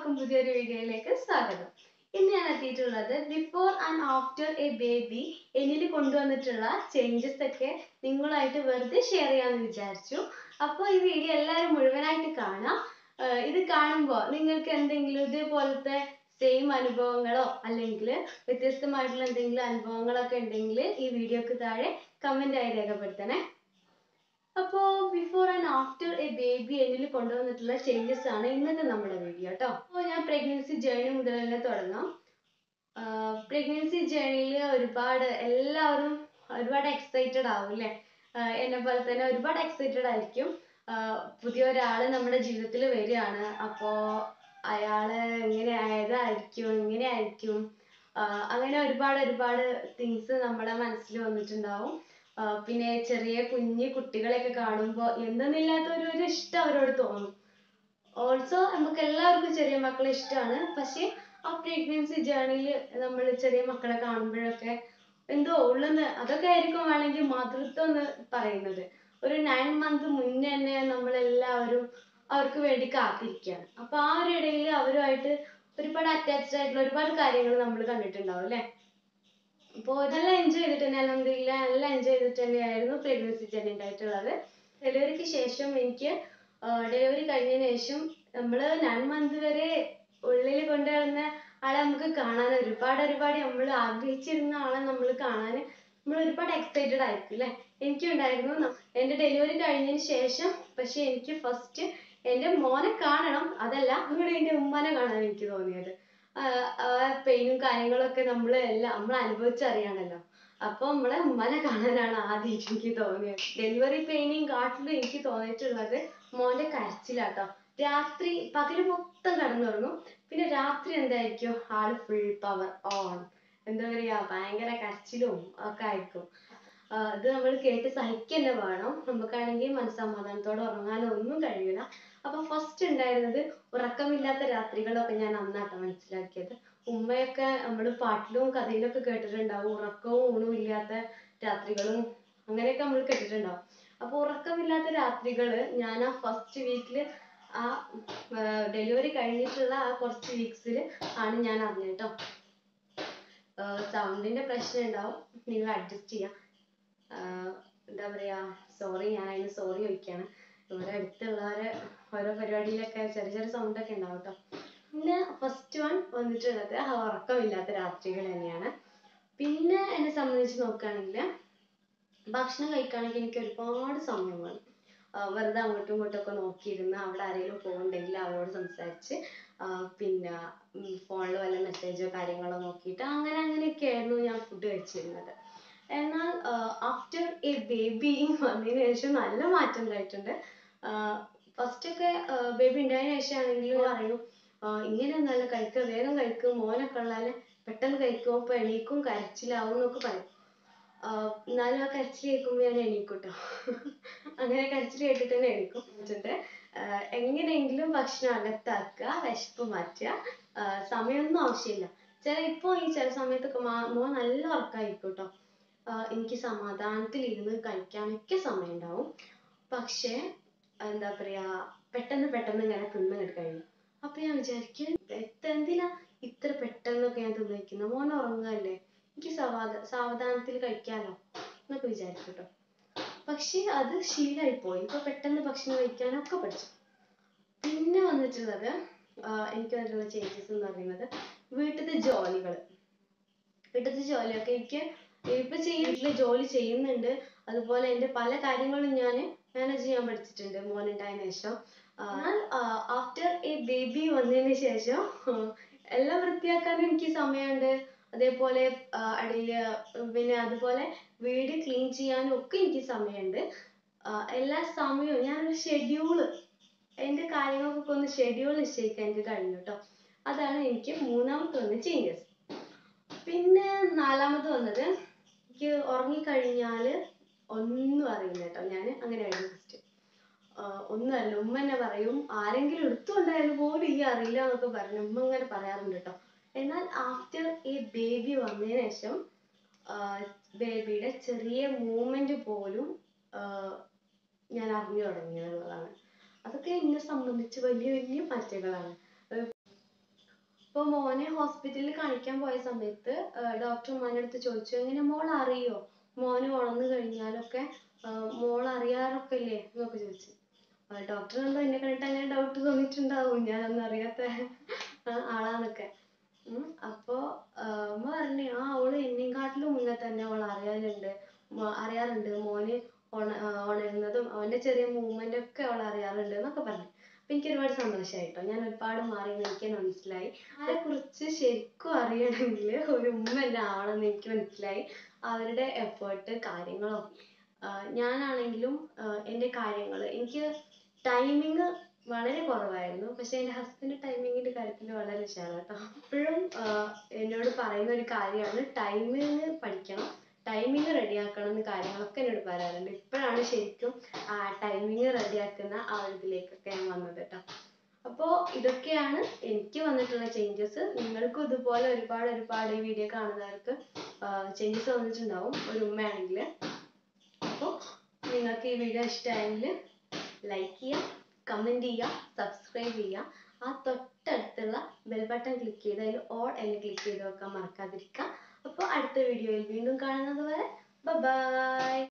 എല്ലാവർക്കും പുതിയൊരു വീഡിയോയിലേക്ക് സ്വാഗതം ഇന്ന് ഞാൻ എത്തിയിട്ടുള്ളത് before and after a baby എന്നിൽ കൊണ്ടുവന്നിട്ടുള്ള ചേഞ്ചസ് ഒക്കെ നിങ്ങളുമായിട്ട് വെറുതെ ഷെയർ ചെയ്യാമെന്ന് വിചാരിച്ചു അപ്പോൾ ഈ വീഡിയോ എല്ലാവരും മുഴുവനായിട്ട് കാണാം ആഹ് ഇത് കാണുമ്പോൾ നിങ്ങൾക്ക് എന്തെങ്കിലും ഇതേപോലത്തെ സെയിം അനുഭവങ്ങളോ അല്ലെങ്കിൽ വ്യത്യസ്തമായിട്ടുള്ള എന്തെങ്കിലും അനുഭവങ്ങളൊക്കെ ഉണ്ടെങ്കിൽ ഈ വീഡിയോക്ക് താഴെ കമൻ്റ് ആയി രേഖപ്പെടുത്തണേ അപ്പോൾ before and after a baby എന്നിൽ കൊണ്ടുവന്നിട്ടുള്ള ചേഞ്ചസ് ആണ് ഇന്നത്തെ നമ്മുടെ വീഡിയോ കേട്ടോ അപ്പോൾ ഞാൻ പ്രഗ്നൻസി ജേർണി മുതൽ തന്നെ തുടങ്ങാം പ്രഗ്നൻസി ജേർണിയിൽ ഒരുപാട് എല്ലാവരും ഒരുപാട് എക്സൈറ്റഡ് ആവും അല്ലേ ആഹ് എന്നെ പോലെ തന്നെ ഒരുപാട് എക്സൈറ്റഡ് ആയിരിക്കും ആഹ് പുതിയ ഒരാൾ നമ്മുടെ ജീവിതത്തിൽ വരികയാണ് അപ്പോൾ അയാള് എങ്ങനെ ഏതായിരിക്കും എങ്ങനെ ആയിരിക്കും ആഹ് അങ്ങനെ ഒരുപാട് ഒരുപാട് തിങ്സ് നമ്മുടെ മനസ്സിൽ വന്നിട്ടുണ്ടാവും ആഹ് പിന്നെ ചെറിയ കുഞ്ഞു കുട്ടികളെയൊക്കെ കാണുമ്പോൾ എന്തെന്നില്ലാത്ത ഒരു ഒരു ഇഷ്ടം അവരോട് തോന്നും ഓൾസോ നമുക്ക് എല്ലാവർക്കും ചെറിയ മക്കളെ ഇഷ്ടമാണ് പക്ഷേ ആ പ്രഗ്നൻസി ജേർണിയിൽ നമ്മൾ ചെറിയ മക്കളെ കാണുമ്പോഴൊക്കെ എന്തോ ഉള്ളെന്ന് അതൊക്കെ ആയിരിക്കും വേണമെങ്കിൽ മാതൃത്വം എന്ന് പറയുന്നത് ഒരു നയൻ മന്ത് മുന്നേ തന്നെ നമ്മളെല്ലാവരും അവർക്ക് വേണ്ടി കാത്തിരിക്കുകയാണ് അപ്പൊ ആ ഒരു ഇടയിൽ അവരുമായിട്ട് ഒരുപാട് അറ്റാച്ച്ഡ് ആയിട്ടുള്ള ഒരുപാട് കാര്യങ്ങൾ നമ്മൾ കണ്ടിട്ടുണ്ടാവും അല്ലേ അപ്പോൾ ഇതെല്ലാം എൻജോയ് ചെയ്തിട്ട് തന്നെ അലഹമില്ല എല്ലാം എൻജോയ് ചെയ്തിട്ട് തന്നെയായിരുന്നു പ്രഗ്നൻസി ജേർണി ഉണ്ടായിട്ടുള്ളത് ഡെലിവറിക്ക് ശേഷം എനിക്ക് ഡെലിവറി കഴിഞ്ഞതിന് ശേഷം നമ്മൾ നയൻ മന്ത് വരെ ഉള്ളിൽ കൊണ്ട് നടന്ന ആളെ നമുക്ക് കാണാൻ ഒരുപാട് ഒരുപാട് നമ്മൾ ആഗ്രഹിച്ചിരുന്ന ആളെ നമ്മൾ കാണാൻ നമ്മൾ ഒരുപാട് എക്സൈറ്റഡ് ആയിരിക്കും അല്ലേ എനിക്കും ഉണ്ടായിരുന്നു ന- എൻ്റെ ഡെലിവറി കഴിഞ്ഞതിന് ശേഷം പക്ഷെ എനിക്ക് ഫസ്റ്റ് എൻ്റെ മോനെ കാണണം അതല്ല ഒന്നുകൂടി എൻ്റെ ഉമ്മാനെ കാണാൻ എനിക്ക് തോന്നിയത് ആഹ് ആ പെയിനും കാര്യങ്ങളൊക്കെ നമ്മൾ എല്ലാം നമ്മൾ അനുഭവിച്ചറിയാണല്ലോ അപ്പൊ നമ്മളെ ഉമ്മാനെ കാണാനാണ് ആദ്യം എനിക്ക് തോന്നിയത് ഡെലിവറി പെയിനും കാട്ടിലും എനിക്ക് തോന്നിയിട്ടുള്ളത് മോന്റെ കരച്ചിലാട്ടോ രാത്രി പകല് മൊത്തം കിടന്നുറങ്ങും പിന്നെ രാത്രി എന്തായിരിക്കും ആള് ഫുൾ പവർ ഓൺ എന്താ പറയാ ഭയങ്കര കരച്ചിലും ഒക്കെ ആയിരിക്കും ആഹ് ഇത് നമ്മൾ കേട്ട് സഹിക്കന്നെ വേണം നമുക്കാണെങ്കിൽ മനസ്സമാധാനത്തോടെ ഉറങ്ങാനോ ഒന്നും കഴിയില്ല അപ്പൊ ഫസ്റ്റ് ഉണ്ടായിരുന്നത് ഉറക്കമില്ലാത്ത രാത്രികളൊക്കെ ഞാൻ അന്നാട്ടോ മനസ്സിലാക്കിയത് ഉമ്മയൊക്കെ നമ്മൾ പാട്ടിലും കഥയിലൊക്കെ കേട്ടിട്ടുണ്ടാവും ഉറക്കവും ഊണും ഇല്ലാത്ത രാത്രികളും അങ്ങനെയൊക്കെ നമ്മൾ കേട്ടിട്ടുണ്ടാവും അപ്പൊ ഉറക്കമില്ലാത്ത രാത്രികള് ഞാൻ ആ ഫസ്റ്റ് വീക്കില് ആ ഡെലിവറി കഴിഞ്ഞിട്ടുള്ള ആ കുറച്ച് വീക്സിൽ ആണ് ഞാൻ അറിഞ്ഞത് കേട്ടോ സൗണ്ടിന്റെ പ്രശ്നം ഉണ്ടാവും നിങ്ങൾ അഡ്ജസ്റ്റ് ചെയ്യാം ആഹ് എന്താ പറയാ സോറി ഞാൻ അതിന് സോറി ചോദിക്കുകയാണ് ഇവിടെ അടുത്തുള്ളവരെ ഓരോ പരിപാടിയിലൊക്കെ ചെറിയ ചെറിയ സൗണ്ട് ഒക്കെ ഉണ്ടാവും കേട്ടോ പിന്നെ ഫസ്റ്റ് വൺ വന്നിട്ടുള്ളത് ആ ഉറക്കമില്ലാത്ത രാത്രികൾ തന്നെയാണ് പിന്നെ എന്നെ സംബന്ധിച്ച് നോക്കുകയാണെങ്കിൽ ഭക്ഷണം കഴിക്കുകയാണെങ്കിൽ എനിക്ക് ഒരുപാട് സമയം വേണം ആഹ് വെറുതെ അങ്ങോട്ടും ഇങ്ങോട്ടും ഒക്കെ നോക്കിയിരുന്ന് അവിടെ ആരെങ്കിലും പോകുന്നുണ്ടെങ്കിൽ അവരോട് സംസാരിച്ച് ആഹ് പിന്നെ ഫോണിൽ വല്ല മെസ്സേജോ കാര്യങ്ങളോ നോക്കിയിട്ട് അങ്ങനെ അങ്ങനെയൊക്കെ ആയിരുന്നു ഞാൻ ഫുഡ് കഴിച്ചിരുന്നത് എന്നാൽ ആഫ്റ്റർ എ ബേബി വന്നതിന് ശേഷം നല്ല മാറ്റം ഉണ്ടായിട്ടുണ്ട് ഫസ്റ്റ് ഒക്കെ ബേബി ഉണ്ടായതിനു ശേഷം ആണെങ്കിൽ പറയും ആഹ് ഇങ്ങനെ ഒന്നല്ല കഴിക്കുക വേഗം കഴിക്കും മോനൊക്കെ ഉള്ളാല് പെട്ടെന്ന് കഴിക്കും ഇപ്പൊ എണീക്കും കരച്ചിലാവും എന്നൊക്കെ പറയും ആഹ് എന്നാലും ആ കരച്ചിൽ കേൾക്കുമ്പോൾ ഞാൻ എണീക്കും ട്ടോ അങ്ങനെ കരച്ചിൽ കേട്ടിട്ട് തന്നെ എണീക്കും എന്നിട്ട് ആഹ് എങ്ങനെയെങ്കിലും ഭക്ഷണം അകത്താക്കുക വിശപ്പ് മാറ്റുക ആഹ് സമയമൊന്നും ആവശ്യമില്ല ചില ഇപ്പോൾ ഈ ചില സമയത്തൊക്കെ മാ മോൻ നല്ല ഉറക്കമായിരിക്കും ട്ടോ ആഹ് എനിക്ക് സമാധാനത്തിൽ ഇരുന്ന് കഴിക്കാനൊക്കെ സമയം ഉണ്ടാവും പക്ഷേ എന്താ പറയാ പെട്ടെന്ന് പെട്ടെന്ന് ഇങ്ങനെ തിന്ന് ഇങ്ങട് കഴിയും അപ്പൊ ഞാൻ വിചാരിക്കും "ഇത് എന്തിനാ ഇത്ര പെട്ടെന്നൊക്കെ ഞാൻ തിന്ന് കഴിക്കുന്നത് മോൻ ഉറങ്ങുകയല്ലേ എനിക്ക് സമാധാ സാവധാനത്തിൽ കഴിക്കാലോ എന്നൊക്കെ വിചാരിക്കും കേട്ടോ പക്ഷേ അത് ശീലമായി പോയി ഇപ്പൊ പെട്ടെന്ന് ഭക്ഷണം കഴിക്കാനൊക്കെ പഠിച്ചു പിന്നെ വന്നിട്ടുള്ളത് ആഹ് എനിക്ക് വന്നിട്ടുള്ള ചേഞ്ചസ് എന്ന് പറയുന്നത് വീട്ടിലത്തെ ജോലികൾ വീട്ടിലത്തെ ജോലിയൊക്കെ എനിക്ക് ഇപ്പൊ ചെയ്യ വീട്ടിലെ ജോലി ചെയ്യുന്നുണ്ട് അതുപോലെ എൻ്റെ പല കാര്യങ്ങളും ഞാൻ മാനേജ് ചെയ്യാൻ പഠിച്ചിട്ടുണ്ട് മോനുണ്ടായതിനു ശേഷം എന്നാൽ ആഫ്റ്റർ എ ബേബി വന്നതിന് ശേഷം ഉം, എല്ലാം വൃത്തിയാക്കാനും എനിക്ക് സമയമുണ്ട് അതേപോലെ അടിയില് പിന്നെ അതുപോലെ വീട് ക്ലീൻ ചെയ്യാനും ഒക്കെ എനിക്ക് സമയമുണ്ട് ആഹ് എല്ലാ സമയവും ഞാനൊരു ഷെഡ്യൂള് എൻ്റെ കാര്യങ്ങൾക്കൊക്കെ ഒന്ന് ഷെഡ്യൂൾ നിശ്ചയിക്കാൻ എനിക്ക് കഴിഞ്ഞു കേട്ടോ അതാണ് എനിക്ക് മൂന്നാമത്തെ വന്ന ചേഞ്ചസ് പിന്നെ നാലാമത് വന്നത് എനിക്ക് ഉറങ്ങിക്കഴിഞ്ഞാല് ഒന്നും അറിയില്ല കേട്ടോ ഞാൻ അങ്ങനെയായിരുന്നു ഫസ്റ്റ് ഒന്നും അറിയില്ല ഉമ്മ തന്നെ പറയും ആരെങ്കിലും എടുത്തുകൊണ്ടായാലും പോലും ഈ അറിയില്ല എന്നൊക്കെ പറഞ്ഞു ഉമ്മ ഇങ്ങനെ പറയാറുണ്ട് കേട്ടോ എന്നാൽ ആഫ്റ്റർ ഈ ബേബി വന്നതിന് ശേഷം ബേബിയുടെ ചെറിയ മൂവ്മെന്റ് പോലും ആഹ് ഞാൻ അറിഞ്ഞു തുടങ്ങിയത് എന്നുള്ളതാണ് അതൊക്കെ എന്നെ സംബന്ധിച്ച് വലിയ വലിയ മാറ്റങ്ങളാണ് അപ്പോൾ മോനെ ഹോസ്പിറ്റലിൽ കാണിക്കാൻ പോയ സമയത്ത് ഡോക്ടർ ഉമ്മാൻ്റെ അടുത്ത് ചോദിച്ചു എങ്ങനെ മോൾ അറിയോ മോന് ഉണർന്നു കഴിഞ്ഞാലൊക്കെ മോൾ അറിയാറൊക്കെ ഇല്ലേ എന്നൊക്കെ ചോദിച്ചു ഡോക്ടർ എന്തോ എന്നെ കണ്ടിട്ട് അങ്ങനെ ഡൗട്ട് തോന്നിയിട്ടുണ്ടാവും ഞാനൊന്നും അറിയാത്ത ആ, ആളാന്നൊക്കെ ഉം. അപ്പൊ ആഹ് ഉമ്മ പറഞ്ഞു ആ അവള് എന്നെക്കാട്ടിലും മുന്നേ തന്നെ അവൾ അറിയാറുണ്ട് മോ- അറിയാറുണ്ട് മോന് ഉണ ആഹ് ഉണരുന്നതും അവന്റെ ചെറിയ മൂവ്മെന്റ് ഒക്കെ അവൾ അറിയാറുണ്ട് എന്നൊക്കെ പറഞ്ഞു അപ്പൊ എനിക്ക് ഒരുപാട് സന്തോഷമായി ട്ടോ ഞാൻ ഒരുപാട് മാറി എന്ന് എനിക്ക് തന്നെ മനസ്സിലായി അതിനെ കുറിച്ച് ശരിക്കും അറിയണമെങ്കിൽ ഒരു ഉമ്മ തന്നെ ആവണം എന്ന് എനിക്ക് മനസ്സിലായി അവരുടെ എഫേർട്ട് കാര്യങ്ങളും ആഹ് ഞാനാണെങ്കിലും ആഹ് എൻ്റെ കാര്യങ്ങൾ എനിക്ക് ടൈമിങ് വളരെ കുറവായിരുന്നു പക്ഷെ എൻ്റെ ഹസ്ബൻഡ് ടൈമിങ്ങിന്റെ കാര്യത്തിൽ വളരെ ഉഷാറാണ് കേട്ടോ എപ്പോഴും എന്നോട് പറയുന്ന ഒരു കാര്യമാണ് ടൈമിങ് പഠിക്കണം ടൈമിങ് റെഡിയാക്കണം എന്ന് കാര്യങ്ങളൊക്കെ എന്നോട് പറയാറുണ്ട് ഇപ്പോഴാണ് ശരിക്കും ആ ടൈമിങ് റെഡിയാക്കുന്ന ആ ഒരു ഇതിലേക്കൊക്കെ ഞാൻ വന്നത് കേട്ടോ അപ്പോൾ ഇതൊക്കെയാണ് എനിക്ക് വന്നിട്ടുള്ള ചേഞ്ചസ് നിങ്ങൾക്കും ഇതുപോലെ ഒരുപാട് ഒരുപാട് ഈ വീഡിയോ കാണുന്നവർക്ക് ചേഞ്ചസ് വന്നിട്ടുണ്ടാവും ഒരു ഉമ്മയാണെങ്കിൽ അപ്പോൾ നിങ്ങൾക്ക് ഈ വീഡിയോ ഇഷ്ടമായെങ്കിൽ ലൈക്ക് ചെയ്യുക കമൻറ്റ് ചെയ്യുക സബ്സ്ക്രൈബ് ചെയ്യുക ആ തൊട്ടടുത്തുള്ള ബെൽ ബട്ടൺ ക്ലിക്ക് ചെയ്ത് അതിൽ ഓൾ എന്ന് ക്ലിക്ക് ചെയ്ത് വെക്കാൻ മറക്കാതിരിക്കുക അപ്പോൾ അടുത്ത വീഡിയോയിൽ വീണ്ടും കാണുന്നത് വരെ ബൈ